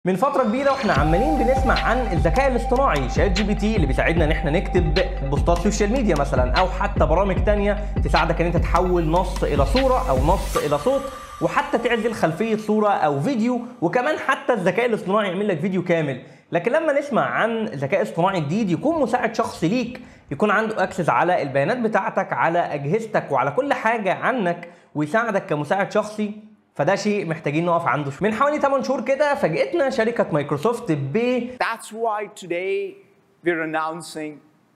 من فترة كبيرة واحنا عمالين بنسمع عن الذكاء الاصطناعي شات جي بي تي اللي بيساعدنا ان احنا نكتب بوستات سوشيال ميديا مثلا او حتى برامج تانية تساعدك ان انت تحول نص الى صورة او نص الى صوت وحتى تعزل خلفية صورة او فيديو وكمان حتى الذكاء الاصطناعي يعمل لك فيديو كامل لكن لما نسمع عن ذكاء اصطناعي جديد يكون مساعد شخصي ليك يكون عنده اكسس على البيانات بتاعتك على اجهزتك وعلى كل حاجة عنك ويساعدك كمساعد شخصي فده شيء محتاجين نقف عنده من حوالي 8 شهور كده فاجئتنا شركه مايكروسوفت ب That's why today we're announcing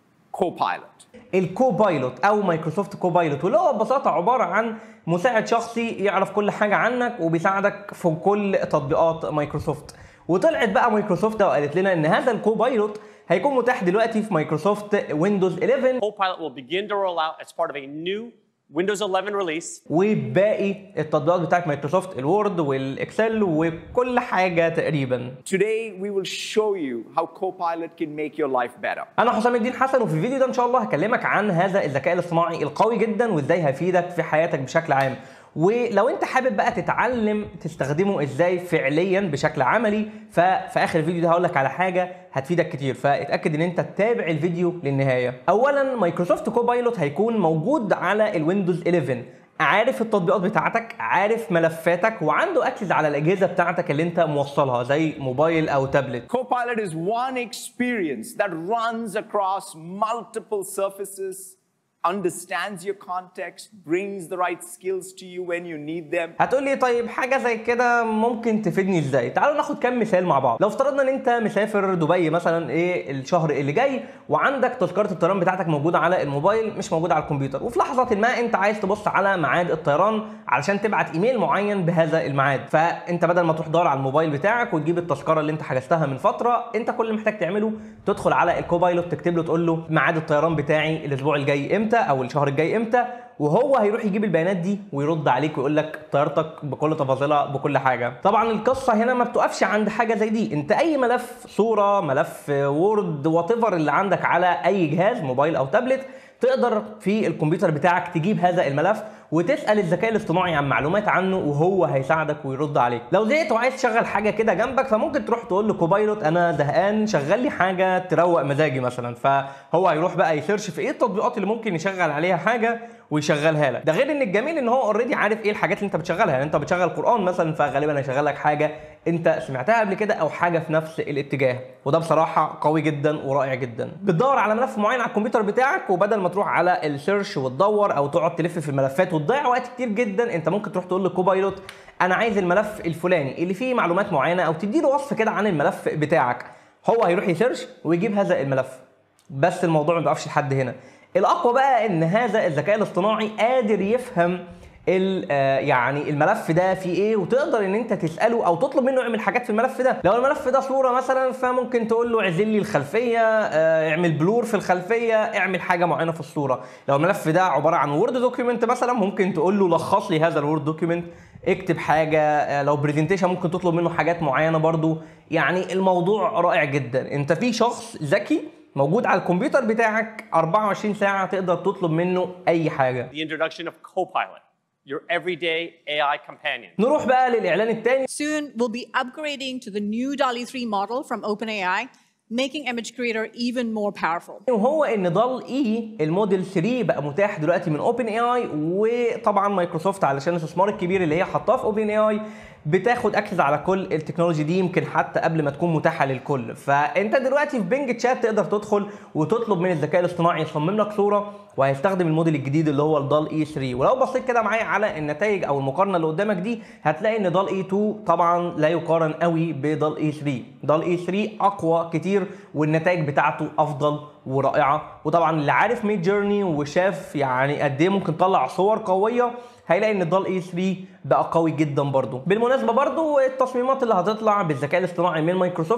Copilot. الكو بايلوت او مايكروسوفت كو بايلوت واللي هو ببساطه عباره عن مساعد شخصي يعرف كل حاجه عنك وبيساعدك في كل تطبيقات مايكروسوفت وطلعت بقى مايكروسوفت وقالت لنا ان هذا الكو بايلوت هيكون متاح دلوقتي في مايكروسوفت ويندوز 11 Copilot will begin to roll out as part of a new Windows 11 release. وباقي التطبيقات بتاعت مايكروسوفت الوورد والاكسل وكل حاجه تقريبا Today we will show you how Copilot can make your life better. انا حسام الدين حسن وفي الفيديو ده ان شاء الله هكلمك عن هذا الذكاء الاصطناعي القوي جدا وازاي هيفيدك في حياتك بشكل عام ولو انت حابب بقى تتعلم تستخدمه ازاي فعليا بشكل عملي ففي اخر الفيديو ده هقول لك على حاجه هتفيدك كتير فاتاكد ان انت تتابع الفيديو للنهايه اولا مايكروسوفت كوبايلوت هيكون موجود على الويندوز 11 عارف التطبيقات بتاعتك عارف ملفاتك وعنده اكسس على الاجهزه بتاعتك اللي انت موصلها زي موبايل او تابلت Copilot is one experience that runs across multiple surfaces, understands your context, brings the right skills to you when you need them. هتقول لي طيب حاجه زي كده ممكن تفيدني ازاي تعالوا ناخد كام مثال مع بعض لو افترضنا ان انت مسافر دبي مثلا ايه الشهر اللي جاي وعندك تذكره الطيران بتاعتك موجوده على الموبايل مش موجوده على الكمبيوتر وفي لحظه ما انت عايز تبص على ميعاد الطيران علشان تبعت ايميل معين بهذا الميعاد فانت بدل ما تروح تدور على الموبايل بتاعك وتجيب التذكره اللي انت حجزتها من فتره انت كل اللي محتاج تعمله تدخل على الكوبايلوت تكتب له تقول له ميعاد الطيران بتاعي الاسبوع الجاي امتى او الشهر الجاي امتى وهو هيروح يجيب البيانات دي ويرد عليك ويقول لك طيارتك بكل تفاصيلها بكل حاجه طبعا القصه هنا ما بتقفش عند حاجه زي دي انت اي ملف صوره ملف وورد وات اللي عندك على اي جهاز موبايل او تابلت تقدر في الكمبيوتر بتاعك تجيب هذا الملف وتسال الذكاء الاصطناعي عن معلومات عنه وهو هيساعدك ويرد عليك لو زهقت وعايز تشغل حاجه كده جنبك فممكن تروح تقول له كوبايلوت انا زهقان شغل لي حاجه تروق مزاجي مثلا فهو هيروح بقى يسيرش في ايه التطبيقات اللي ممكن يشغل عليها حاجه ويشغلها لك ده غير ان الجميل ان هو اوريدي عارف ايه الحاجات اللي انت بتشغلها يعني انت بتشغل قران مثلا فغالبا هيشغل لك حاجه انت سمعتها قبل كده او حاجه في نفس الاتجاه وده بصراحه قوي جدا ورائع جدا بتدور على ملف معين على الكمبيوتر بتاعك وبدل ما تروح على السيرش وتدور او تقعد تلف في الملفات وتضيع وقت كتير جدا انت ممكن تروح تقول لكوبايلوت انا عايز الملف الفلاني اللي فيه معلومات معينه او تديله وصف كده عن الملف بتاعك هو هيروح يسيرش ويجيب هذا الملف بس الموضوع ما بيقفش لحد هنا الاقوى بقى ان هذا الذكاء الاصطناعي قادر يفهم ال- آه يعني الملف ده فيه ايه وتقدر ان انت تساله او تطلب منه يعمل حاجات في الملف ده لو الملف ده صوره مثلا فممكن تقول له اعزل لي الخلفيه آه اعمل بلور في الخلفيه اعمل حاجه معينه في الصوره لو الملف ده عباره عن وورد دوكيمنت مثلا ممكن تقول له لخص لي هذا الوورد دوكيمنت اكتب حاجه آه لو برزنتيشن ممكن تطلب منه حاجات معينه برضو يعني الموضوع رائع جدا انت في شخص ذكي موجود على الكمبيوتر بتاعك 24 ساعه تقدر تطلب منه اي حاجه The introduction of Copilot, your everyday AI companion. نروح بقى للاعلان الثاني Soon, we'll be upgrading to the new DALI 3 model from OpenAI, making Image Creator even more powerful. وهو ان ضل اي الموديل 3 بقى متاح دلوقتي من اوبن اي اي وطبعا مايكروسوفت علشان الاستثمار الكبير اللي هي حاطاه في اوبن اي اي بتاخد اكسس على كل التكنولوجي دي يمكن حتى قبل ما تكون متاحه للكل فانت دلوقتي في بينج تشات تقدر تدخل وتطلب من الذكاء الاصطناعي يصمم لك صوره وهيستخدم الموديل الجديد اللي هو الضال اي 3 ولو بصيت كده معايا على النتائج او المقارنه اللي قدامك دي هتلاقي ان ضال اي 2 طبعا لا يقارن قوي بضال اي 3 ضال اي 3 اقوى كتير والنتائج بتاعته افضل ورائعه وطبعا اللي عارف ميد جيرني وشاف يعني قد ايه ممكن تطلع صور قويه هيلاقي ان الضال اي 3 بقى قوي جدا برضو بالمناسبه برضو التصميمات اللي هتطلع بالذكاء الاصطناعي من مايكروسوفت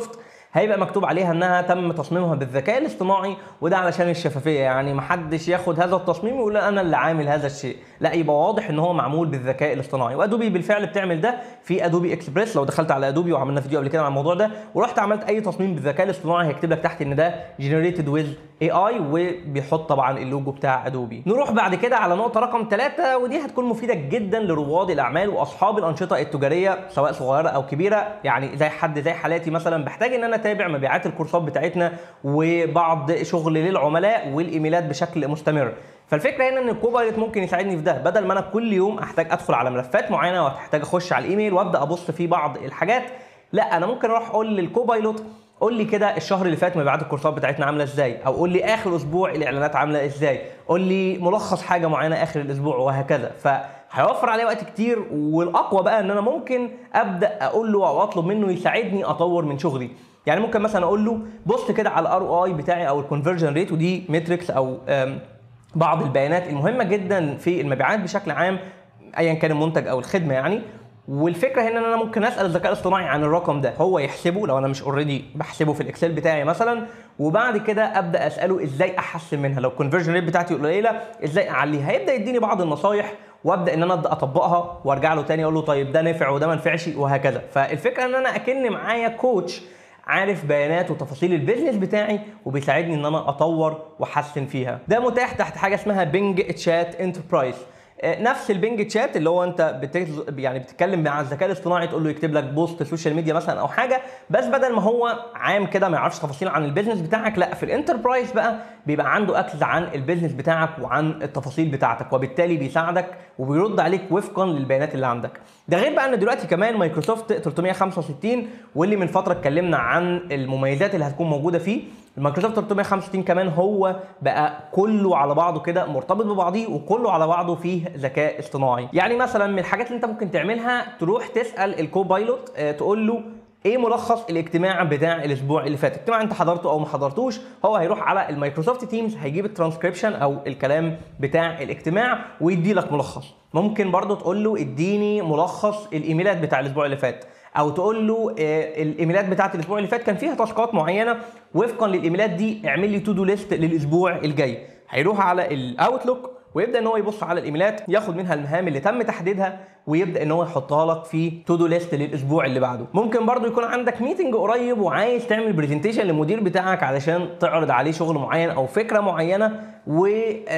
هيبقى مكتوب عليها انها تم تصميمها بالذكاء الاصطناعي وده علشان الشفافيه يعني محدش ياخد هذا التصميم ويقول انا اللي عامل هذا الشيء لا يبقى واضح ان هو معمول بالذكاء الاصطناعي وادوبي بالفعل بتعمل ده في ادوبي اكسبريس لو دخلت على ادوبي وعملنا فيديو قبل كده عن الموضوع ده ورحت عملت اي تصميم بالذكاء الاصطناعي هيكتب لك تحت ان ده جنريتد ويز اي اي وبيحط طبعا اللوجو بتاع ادوبي نروح بعد كده على نقطه رقم ثلاثة ودي هتكون مفيده جدا لرواد الاعمال واصحاب الانشطه التجاريه سواء صغيره او كبيره يعني زي حد زي حالاتي مثلا بحتاج ان انا اتابع مبيعات الكورسات بتاعتنا وبعض شغل للعملاء والايميلات بشكل مستمر فالفكره هنا ان الكوبايلوت ممكن يساعدني في ده بدل ما انا كل يوم احتاج ادخل على ملفات معينه واحتاج اخش على الايميل وابدا ابص في بعض الحاجات لا انا ممكن اروح اقول للكوبايلوت قول لي كده الشهر اللي فات مبيعات الكورسات بتاعتنا عامله ازاي او قول لي اخر اسبوع الاعلانات عامله ازاي قول لي ملخص حاجه معينه اخر الاسبوع وهكذا فهيوفر عليه وقت كتير والاقوى بقى ان انا ممكن ابدا اقول له او اطلب منه يساعدني اطور من شغلي يعني ممكن مثلا اقول له بص كده على الار او اي بتاعي او الكونفرجن ريت ودي متريكس او أم بعض البيانات المهمه جدا في المبيعات بشكل عام ايا كان المنتج او الخدمه يعني والفكره هنا ان انا ممكن اسال الذكاء الاصطناعي عن الرقم ده هو يحسبه لو انا مش اوريدي بحسبه في الاكسل بتاعي مثلا وبعد كده ابدا اساله ازاي احسن منها لو الكونفرجن ريت بتاعتي قليله ازاي اعليها هيبدا يديني بعض النصايح وابدا ان انا ابدا اطبقها وارجع له تاني اقول له طيب ده نفع وده ما نفعش وهكذا فالفكره ان انا اكن معايا كوتش عارف بيانات وتفاصيل البيزنس بتاعي وبيساعدني ان انا اطور واحسن فيها ده متاح تحت حاجه اسمها بينج تشات انتربرايز نفس البنج تشات اللي هو انت بتز... يعني بتتكلم مع الذكاء الاصطناعي تقول له يكتب لك بوست سوشيال ميديا مثلا او حاجه بس بدل ما هو عام كده ما يعرفش تفاصيل عن البيزنس بتاعك لا في الانتربرايز بقى بيبقى عنده اكسس عن البيزنس بتاعك وعن التفاصيل بتاعتك وبالتالي بيساعدك وبيرد عليك وفقا للبيانات اللي عندك ده غير بقى ان دلوقتي كمان مايكروسوفت 365 واللي من فتره اتكلمنا عن المميزات اللي هتكون موجوده فيه المايكروسوفت 365 كمان هو بقى كله على بعضه كده مرتبط ببعضيه وكله على بعضه فيه ذكاء اصطناعي يعني مثلا من الحاجات اللي انت ممكن تعملها تروح تسال الكوبايلوت اه تقول له ايه ملخص الاجتماع بتاع الاسبوع اللي فات اجتماع انت حضرته او ما حضرتوش هو هيروح على المايكروسوفت تيمز هيجيب الترانسكريبشن او الكلام بتاع الاجتماع ويدي لك ملخص ممكن برضو تقول له اديني ملخص الايميلات بتاع الاسبوع اللي فات او تقول له آه الايميلات بتاعت الاسبوع اللي فات كان فيها تاسكات معينه وفقا للايميلات دي اعمل لي تو دو ليست للاسبوع الجاي هيروح على الاوتلوك ويبدا ان هو يبص على الايميلات ياخد منها المهام اللي تم تحديدها ويبدا ان هو يحطها لك في تو دو ليست للاسبوع اللي بعده ممكن برضو يكون عندك ميتنج قريب وعايز تعمل برزنتيشن للمدير بتاعك علشان تعرض عليه شغل معين او فكره معينه و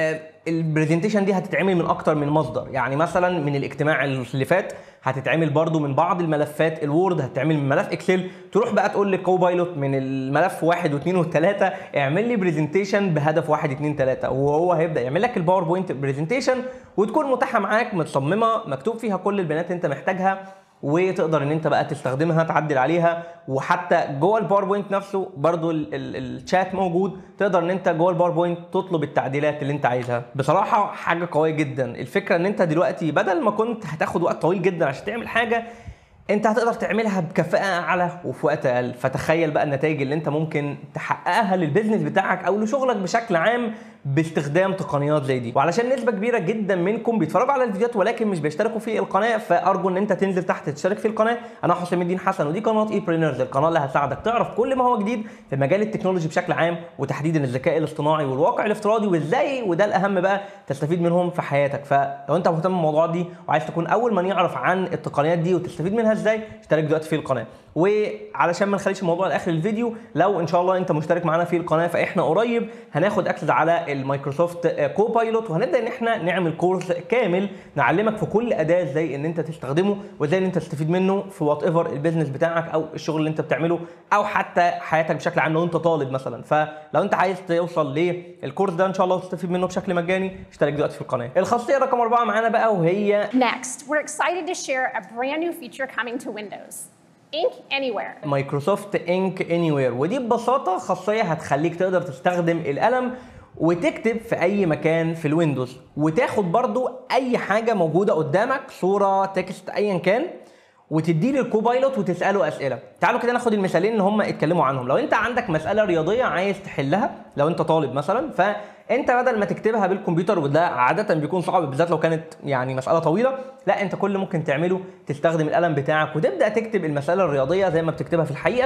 البرزنتيشن دي هتتعمل من اكتر من مصدر يعني مثلا من الاجتماع اللي فات هتتعمل برضو من بعض الملفات الوورد هتتعمل من ملف اكسل تروح بقى تقول للكوبايلوت من الملف واحد واثنين وثلاثه اعمل لي برزنتيشن بهدف واحد اثنين ثلاثه وهو هيبدا يعمل لك الباوربوينت برزنتيشن وتكون متاحه معاك متصممه مكتوب فيها كل البيانات اللي انت محتاجها وتقدر ان انت بقى تستخدمها تعدل عليها وحتى جوه الباوربوينت نفسه برضو الشات موجود تقدر ان انت جوه الباوربوينت تطلب التعديلات اللي انت عايزها بصراحه حاجه قويه جدا الفكره ان انت دلوقتي بدل ما كنت هتاخد وقت طويل جدا عشان تعمل حاجه انت هتقدر تعملها بكفاءه اعلى وفي وقت اقل فتخيل بقى النتائج اللي انت ممكن تحققها للبيزنس بتاعك او لشغلك بشكل عام باستخدام تقنيات زي دي وعلشان نسبه كبيره جدا منكم بيتفرجوا على الفيديوهات ولكن مش بيشتركوا في القناه فارجو ان انت تنزل تحت تشترك في القناه انا حسام الدين حسن ودي قناه اي برينرز القناه اللي هتساعدك تعرف كل ما هو جديد في مجال التكنولوجي بشكل عام وتحديدا الذكاء الاصطناعي والواقع الافتراضي وازاي وده الاهم بقى تستفيد منهم في حياتك فلو انت مهتم بالموضوعات دي وعايز تكون اول من يعرف عن التقنيات دي وتستفيد منها ازاي اشترك دلوقتي في القناه وعلشان ما نخليش الموضوع لاخر الفيديو لو ان شاء الله انت مشترك معانا في القناه فاحنا قريب هناخد اكسس على المايكروسوفت كوبايلوت وهنبدا ان احنا نعمل كورس كامل نعلمك في كل اداه ازاي ان انت تستخدمه وازاي ان انت تستفيد منه في وات ايفر البيزنس بتاعك او الشغل اللي انت بتعمله او حتى حياتك بشكل عام لو انت طالب مثلا فلو انت عايز توصل للكورس ده ان شاء الله وتستفيد منه بشكل مجاني اشترك دلوقتي في القناه الخاصيه رقم أربعة معانا بقى وهي Next, we're excited to share a brand new feature coming to Windows Ink Anywhere. مايكروسوفت انك اني وير ودي ببساطه خاصيه هتخليك تقدر تستخدم القلم وتكتب في اي مكان في الويندوز وتاخد برضو اي حاجه موجوده قدامك صوره تكست ايا كان وتدي للكوبايلوت وتساله اسئله تعالوا كده ناخد المثالين اللي هم اتكلموا عنهم لو انت عندك مساله رياضيه عايز تحلها لو انت طالب مثلا فانت بدل ما تكتبها بالكمبيوتر وده عاده بيكون صعب بالذات لو كانت يعني مساله طويله لا انت كل اللي ممكن تعمله تستخدم القلم بتاعك وتبدا تكتب المساله الرياضيه زي ما بتكتبها في الحقيقه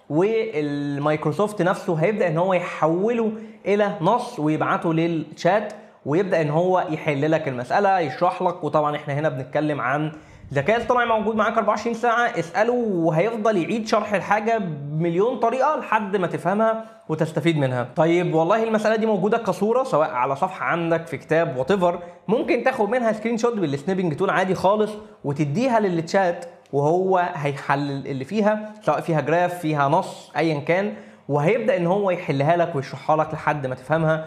والمايكروسوفت نفسه هيبدا ان هو يحوله الى نص ويبعته للشات ويبدا ان هو يحل لك المساله يشرح لك وطبعا احنا هنا بنتكلم عن ذكاء اصطناعي موجود معاك 24 ساعه اساله وهيفضل يعيد شرح الحاجه بمليون طريقه لحد ما تفهمها وتستفيد منها طيب والله المساله دي موجوده كصوره سواء على صفحه عندك في كتاب وات ممكن تاخد منها سكرين شوت بالسنيبنج تول عادي خالص وتديها للتشات وهو هيحلل اللي فيها سواء فيها جراف فيها نص ايا كان وهيبدا ان هو يحلها لك ويشرحها لك لحد ما تفهمها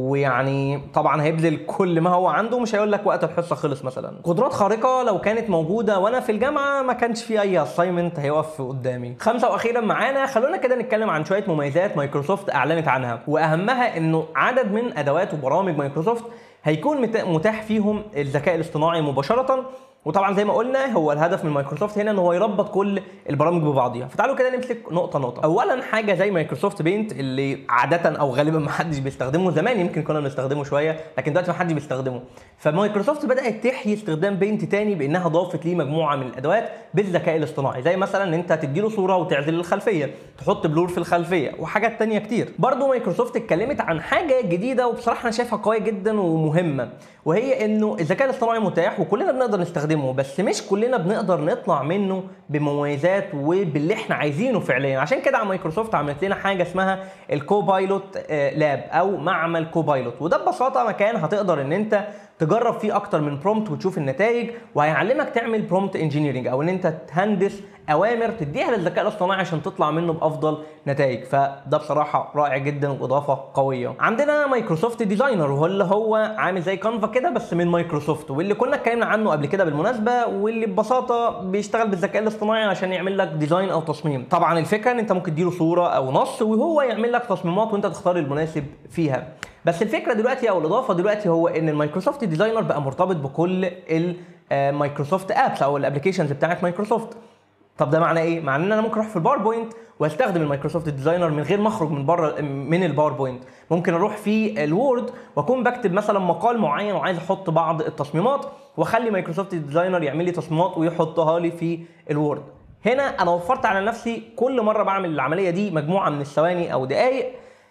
ويعني طبعا هيبذل كل ما هو عنده مش هيقول لك وقت الحصه خلص مثلا قدرات خارقه لو كانت موجوده وانا في الجامعه ما كانش في اي اساينمنت هيقف قدامي خمسه واخيرا معانا خلونا كده نتكلم عن شويه مميزات مايكروسوفت اعلنت عنها واهمها انه عدد من ادوات وبرامج مايكروسوفت هيكون مت- متاح فيهم الذكاء الاصطناعي مباشره وطبعا زي ما قلنا هو الهدف من مايكروسوفت هنا ان هو يربط كل البرامج ببعضها فتعالوا كده نمسك نقطه نقطه اولا حاجه زي مايكروسوفت بينت اللي عاده او غالبا ما حدش بيستخدمه زمان يمكن كنا بنستخدمه شويه لكن دلوقتي ما حدش بيستخدمه فمايكروسوفت بدات تحيي استخدام بينت تاني بانها ضافت ليه مجموعه من الادوات بالذكاء الاصطناعي زي مثلا ان انت تديله صوره وتعزل الخلفيه تحط بلور في الخلفيه وحاجات تانية كتير برضو مايكروسوفت اتكلمت عن حاجه جديده وبصراحه انا شايفها قويه جدا ومهمه وهي انه الذكاء الاصطناعي متاح وكلنا بنقدر نستخدمه بس مش كلنا بنقدر نطلع منه بمميزات وباللي احنا عايزينه فعليا عشان كده على مايكروسوفت عملت لنا حاجه اسمها الكوبايلوت لاب او معمل كوبايلوت وده ببساطه مكان هتقدر ان انت تجرب فيه اكتر من برومت وتشوف النتائج وهيعلمك تعمل برومت انجينيرنج او ان انت تهندس اوامر تديها للذكاء الاصطناعي عشان تطلع منه بافضل نتائج فده بصراحه رائع جدا واضافه قويه عندنا مايكروسوفت ديزاينر وهو اللي هو عامل زي كانفا كده بس من مايكروسوفت واللي كنا اتكلمنا عنه قبل كده بالمناسبه واللي ببساطه بيشتغل بالذكاء الاصطناعي عشان يعمل لك ديزاين او تصميم طبعا الفكره ان انت ممكن تديله صوره او نص وهو يعمل لك تصميمات وانت تختار المناسب فيها بس الفكره دلوقتي او الاضافه دلوقتي هو ان المايكروسوفت ديزاينر بقى مرتبط بكل المايكروسوفت ابس او الابلكيشنز بتاعت مايكروسوفت طب ده معناه ايه؟ معناه ان انا ممكن اروح في الباوربوينت واستخدم المايكروسوفت ديزاينر من غير ما اخرج من بره من الباوربوينت، ممكن اروح في الوورد واكون بكتب مثلا مقال معين وعايز احط بعض التصميمات واخلي مايكروسوفت ديزاينر يعمل لي تصميمات ويحطها لي في الوورد. هنا انا وفرت على نفسي كل مره بعمل العمليه دي مجموعه من الثواني او دقائق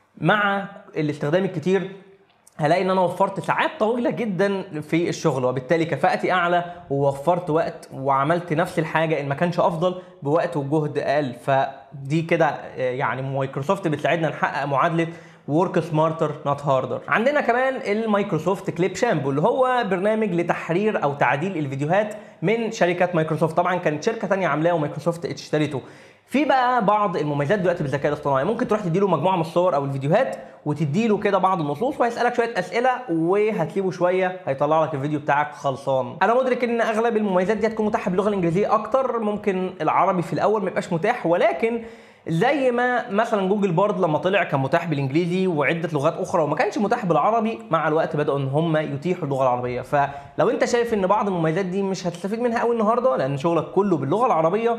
مع الاستخدام الكتير هلاقي ان انا وفرت ساعات طويله جدا في الشغل وبالتالي كفاءتي اعلى ووفرت وقت وعملت نفس الحاجه ان ما كانش افضل بوقت وجهد اقل فدي كده آه، يعني مايكروسوفت بتساعدنا نحقق معادله ورك سمارتر نوت هاردر عندنا كمان المايكروسوفت كليب شامبو اللي هو برنامج لتحرير او تعديل الفيديوهات من شركه مايكروسوفت طبعا كانت شركه تانية عاملاه ومايكروسوفت اشترته في بقى بعض المميزات دلوقتي بالذكاء الاصطناعي ممكن تروح تديله مجموعه من الصور او الفيديوهات وتديله كده بعض النصوص وهيسالك شويه اسئله وهتسيبه شويه هيطلع لك الفيديو بتاعك خلصان انا مدرك ان اغلب المميزات دي هتكون متاحه باللغه الانجليزيه اكتر ممكن العربي في الاول ما يبقاش متاح ولكن زي ما مثلا جوجل بارد لما طلع كان متاح بالانجليزي وعده لغات اخرى وما كانش متاح بالعربي مع الوقت بداوا ان هم يتيحوا اللغه العربيه فلو انت شايف ان بعض المميزات دي مش هتستفيد منها قوي النهارده لان شغلك كله باللغه العربيه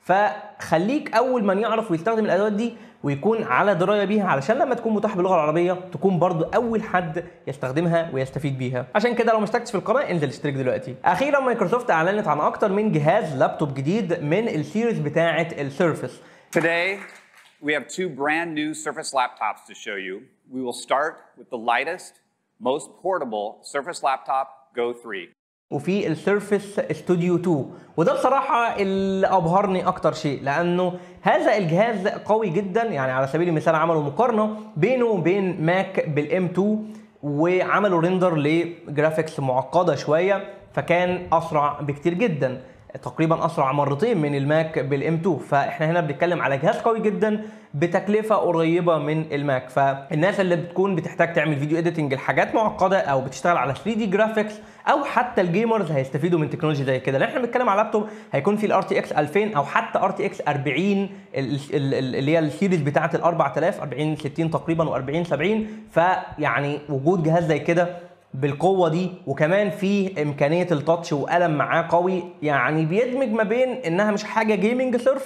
فخليك اول من يعرف ويستخدم الادوات دي ويكون على درايه بيها علشان لما تكون متاح باللغه العربيه تكون برضو اول حد يستخدمها ويستفيد بيها عشان كده لو ما اشتركتش في القناه انزل اشترك دلوقتي اخيرا مايكروسوفت اعلنت عن اكتر من جهاز لابتوب جديد من السيريز بتاعه السيرفس Today, we have two brand new Surface laptops to show you. We will start with the lightest, most portable Surface laptop, Go 3. وفي السيرفس ستوديو 2 وده بصراحه اللي ابهرني اكتر شيء لانه هذا الجهاز قوي جدا يعني على سبيل المثال عملوا مقارنه بينه وبين ماك بالام 2 وعملوا ريندر لجرافيكس معقده شويه فكان اسرع بكتير جدا تقريبا اسرع مرتين من الماك بالام 2 فاحنا هنا بنتكلم على جهاز قوي جدا بتكلفه قريبه من الماك فالناس اللي بتكون بتحتاج تعمل فيديو اديتنج لحاجات معقده او بتشتغل على 3 دي جرافيكس او حتى الجيمرز هيستفيدوا من تكنولوجيا زي كده لان احنا بنتكلم على لابتوب هيكون فيه الار تي اكس 2000 او حتى ار تي اكس 40 ال- ال- ال- اللي هي السيريز بتاعه ال 4000 40 60 تقريبا و40 70 فيعني وجود جهاز زي كده بالقوه دي وكمان فيه امكانيه التاتش وقلم معاه قوي يعني بيدمج ما بين انها مش حاجه جيمنج صرف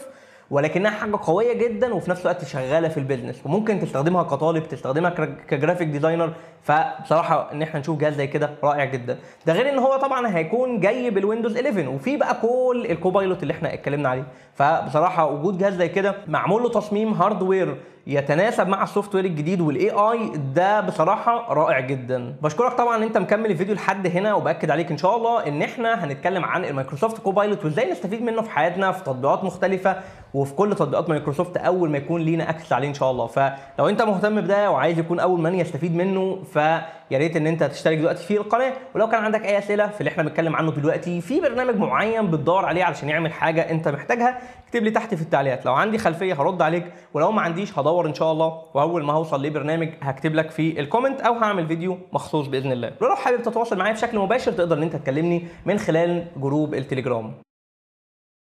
ولكنها حاجه قويه جدا وفي نفس الوقت شغاله في البيزنس وممكن تستخدمها كطالب تستخدمها كر- كجرافيك ديزاينر فبصراحه ان احنا نشوف جهاز زي كده رائع جدا ده غير ان هو طبعا هيكون جاي بالويندوز 11 وفي بقى كل الكوبايلوت اللي احنا اتكلمنا عليه فبصراحه وجود جهاز زي كده معمول له تصميم هاردوير يتناسب مع السوفت وير الجديد والاي اي ده بصراحه رائع جدا بشكرك طبعا ان انت مكمل الفيديو لحد هنا وباكد عليك ان شاء الله ان احنا هنتكلم عن المايكروسوفت كوبايلوت وازاي نستفيد منه في حياتنا في تطبيقات مختلفه وفي كل تطبيقات مايكروسوفت اول ما يكون لينا اكسس عليه ان شاء الله فلو انت مهتم بده وعايز يكون اول من يستفيد منه فيا ريت ان انت تشترك دلوقتي في القناه ولو كان عندك اي اسئله في اللي احنا بنتكلم عنه دلوقتي في برنامج معين بتدور عليه علشان يعمل حاجه انت محتاجها اكتب لي تحت في التعليقات لو عندي خلفيه هرد عليك ولو ما عنديش هدور ان شاء الله واول ما هوصل لبرنامج هكتب لك في الكومنت او هعمل فيديو مخصوص باذن الله ولو حابب تتواصل معايا بشكل مباشر تقدر ان انت تكلمني من خلال جروب التليجرام